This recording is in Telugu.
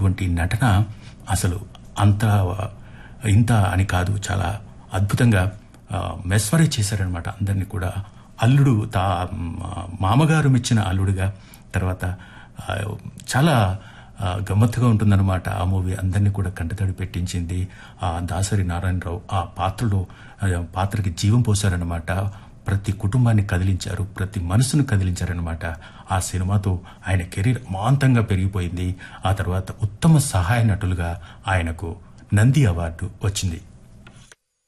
చేసినటువంటి నటన అసలు అంత ఇంత అని కాదు చాలా అద్భుతంగా మెస్వరైజ్ చేశారనమాట అందరినీ కూడా అల్లుడు తా మామగారు మెచ్చిన అల్లుడుగా తర్వాత ఆ, చాలా ఆ, గమ్మత్తుగా ఉంటుందన్నమాట ఆ మూవీ అందరినీ కూడా కంటతడి పెట్టించింది ఆ దాసరి నారాయణరావు ఆ పాత్రలో ఆ, పాత్రకి జీవం పోశారనమాట ప్రతి కుటుంబాన్ని కదిలించారు ప్రతి మనసును కదిలించారనమాట ఆ సినిమాతో ఆయన కెరీర్ మాంతంగా పెరిగిపోయింది ఆ తర్వాత ఉత్తమ సహాయ నటులుగా ఆయనకు నంది అవార్డు వచ్చింది